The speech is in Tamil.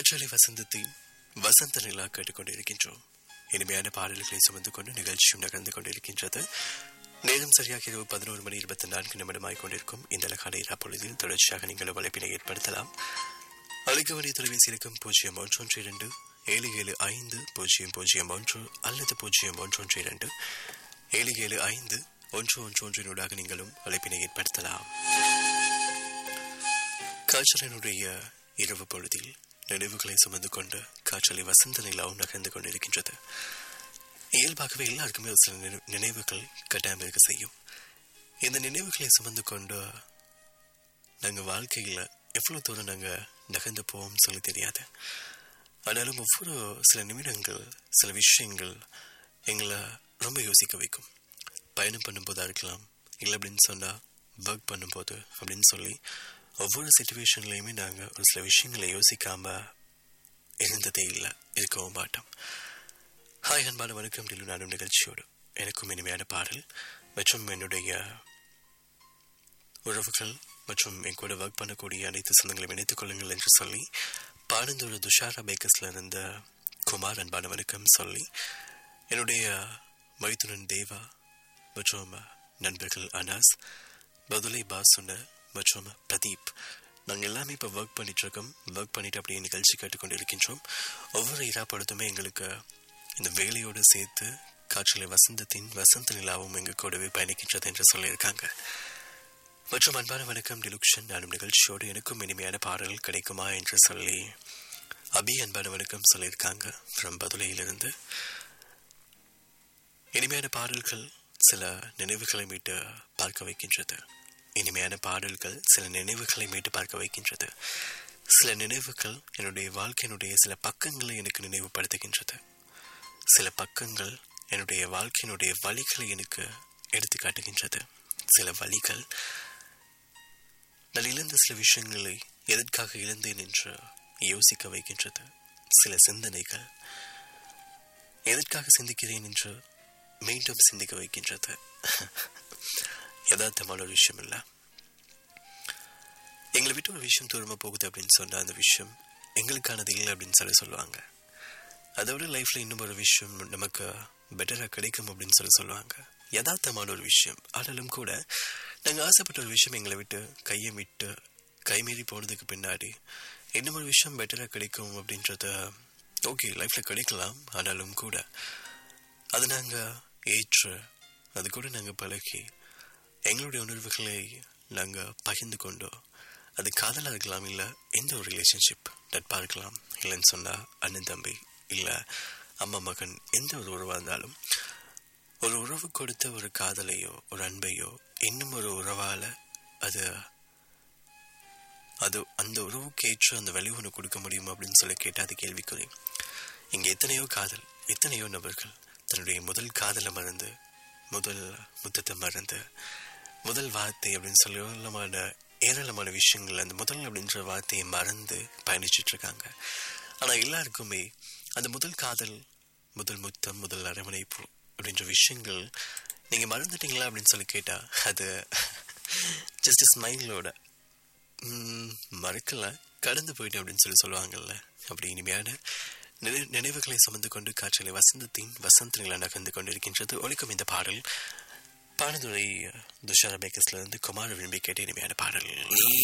காற்றலை வசந்தத்தின் வசந்த நிலா கேட்டுக்கொண்டிருக்கின்றோம் இனிமையான பாடல்களை சுமந்து கொண்டு நிகழ்ச்சியும் நகர்ந்து கொண்டிருக்கின்றது நேரம் சரியாக இரவு பதினோரு மணி இருபத்தி நான்கு நிமிடமாய் கொண்டிருக்கும் இந்த அழகான இரா பொழுதில் தொடர்ச்சியாக நீங்கள் வலைப்பினை ஏற்படுத்தலாம் அழைக்கவழி தொலைபேசி இருக்கும் பூஜ்ஜியம் ஒன்று ஒன்று இரண்டு ஏழு ஏழு ஐந்து பூஜ்ஜியம் பூஜ்ஜியம் ஒன்று அல்லது பூஜ்ஜியம் ஒன்று ஒன்று இரண்டு ஏழு ஏழு ஐந்து ஒன்று ஒன்று ஒன்றினூடாக நீங்களும் அழைப்பினை ஏற்படுத்தலாம் காய்ச்சலினுடைய இரவு பொழுதில் நினைவுகளை சுமந்து கொண்டு காய்ச்சலை வசந்த நிலாவும் நகர்ந்து கொண்டிருக்கின்றது இயல்பாகவே எல்லாருக்குமே ஒரு சில நினை- நினைவுகள் கட்டாயம் இருக்க செய்யும் இந்த நினைவுகளை சுமந்து கொண்டு நாங்கள் வாழ்க்கையில் எவ்வளோ தூரம் நாங்கள் நகர்ந்து போவோம் சொல்லி தெரியாது ஆனாலும் ஒவ்வொரு சில நிமிடங்கள் சில விஷயங்கள் எங்களை ரொம்ப யோசிக்க வைக்கும் பயணம் பண்ணும்போதா இருக்கலாம் இல்லை அப்படின்னு சொன்னால் ஒர்க் பண்ணும்போது அப்படின்னு சொல்லி ஒவ்வொரு சுச்சுவேஷன்லையுமே நாங்கள் ஒரு சில விஷயங்களை யோசிக்காம இருந்ததே இல்லை இருக்கவும் மாட்டோம் ஹாய் அன்பான வணக்கம் டில்லு நானும் நிகழ்ச்சியோடு எனக்கும் இனிமையான பாடல் மற்றும் என்னுடைய உறவுகள் மற்றும் என் கூட ஒர்க் பண்ணக்கூடிய அனைத்து சொந்தங்களையும் இணைத்துக் கொள்ளுங்கள் என்று சொல்லி பாடந்தோட துஷாரா பேக்கர்ஸ்ல இருந்த குமார் அன்பான வணக்கம் சொல்லி என்னுடைய மைத்துனன் தேவா மற்றும் நண்பர்கள் அனாஸ் பதுலை பாசுன மற்றும் பிரதீப் நாங்கள் எல்லாமே இப்போ ஒர்க் பண்ணிட்டு இருக்கோம் ஒர்க் பண்ணிட்டு அப்படியே நிகழ்ச்சி கேட்டுக்கொண்டு இருக்கின்றோம் ஒவ்வொரு இரா பொழுதுமே எங்களுக்கு இந்த வேலையோடு சேர்த்து காற்றலை வசந்தத்தின் வசந்த நிலாவும் எங்கள் கூடவே பயணிக்கின்றது என்று சொல்லியிருக்காங்க மற்றும் அன்பான வணக்கம் டிலுக்ஷன் நானும் நிகழ்ச்சியோடு எனக்கும் இனிமையான பாடல் கிடைக்குமா என்று சொல்லி அபி அன்பான வணக்கம் சொல்லியிருக்காங்க ஃப்ரம் பதுளையிலிருந்து இனிமையான பாடல்கள் சில நினைவுகளை மீட்டு பார்க்க வைக்கின்றது இனிமையான பாடல்கள் சில நினைவுகளை மீட்டு பார்க்க வைக்கின்றது சில நினைவுகள் என்னுடைய வாழ்க்கையினுடைய சில பக்கங்களை எனக்கு நினைவுபடுத்துகின்றது சில பக்கங்கள் என்னுடைய வாழ்க்கையினுடைய வழிகளை எனக்கு எடுத்து காட்டுகின்றது சில வழிகள் நான் இழந்த சில விஷயங்களை எதற்காக இழந்தேன் என்று யோசிக்க வைக்கின்றது சில சிந்தனைகள் எதற்காக சிந்திக்கிறேன் என்று மீண்டும் சிந்திக்க வைக்கின்றது யதார்த்தமான ஒரு விஷயம் இல்லை எங்களை விட்டு ஒரு விஷயம் தூரமாக போகுது அப்படின்னு சொன்னால் அந்த விஷயம் எங்களுக்கானது இல்லை அப்படின்னு சொல்லி சொல்லுவாங்க அதை விட லைஃப்பில் இன்னும் ஒரு விஷயம் நமக்கு பெட்டராக கிடைக்கும் அப்படின்னு சொல்லி சொல்லுவாங்க யதார்த்தமான ஒரு விஷயம் ஆனாலும் கூட நாங்கள் ஆசைப்பட்ட ஒரு விஷயம் எங்களை விட்டு கையை விட்டு கைமீறி போனதுக்கு பின்னாடி இன்னும் ஒரு விஷயம் பெட்டராக கிடைக்கும் அப்படின்றத ஓகே லைஃப்பில் கிடைக்கலாம் ஆனாலும் கூட அது நாங்கள் ஏற்று அது கூட நாங்கள் பழகி எங்களுடைய உணர்வுகளை நாங்கள் பகிர்ந்து கொண்டோம் அது காதலாக இருக்கலாம் இல்லை எந்த ஒரு ரிலேஷன்ஷிப் நட்பாக இருக்கலாம் இல்லைன்னு சொன்னால் அண்ணன் தம்பி இல்லை அம்மா மகன் எந்த ஒரு உறவாக இருந்தாலும் ஒரு உறவு கொடுத்த ஒரு காதலையோ ஒரு அன்பையோ இன்னும் ஒரு உறவால் அது அது அந்த உறவுக்கு ஏற்ற அந்த வழி ஒன்று கொடுக்க முடியுமா அப்படின்னு சொல்லி கேட்டால் அது கேள்விக்குறி இங்கே எத்தனையோ காதல் எத்தனையோ நபர்கள் தன்னுடைய முதல் காதலை மறந்து முதல் முத்தத்தை மறந்து முதல் வார்த்தை அப்படின்னு சொல்லி ஏராளமான ஏராளமான விஷயங்கள் அந்த முதல் அப்படின்ற வார்த்தையை மறந்து பயணிச்சிட்டு இருக்காங்க ஆனால் எல்லாருக்குமே அந்த முதல் காதல் முதல் முத்தம் முதல் அரவணைப்பு அப்படின்ற விஷயங்கள் நீங்கள் மறந்துட்டீங்களா அப்படின்னு சொல்லி கேட்டால் அது ஜஸ்ட் ஸ்மைலோட மறக்கல கடந்து போயிட்டு அப்படின்னு சொல்லி சொல்லுவாங்கல்ல அப்படி இனிமையான நினை- நினைவுகளை சுமந்து கொண்டு காற்றலை வசந்தத்தின் வசந்த நிலை நகர்ந்து கொண்டிருக்கின்றது ஒழிக்கும் இந்த பாடல் பாடதுரை துஷாரா பேக்கஸ்ல இருந்து குமார விரும்பி கேட்ட இனிமையான பாடல் நீ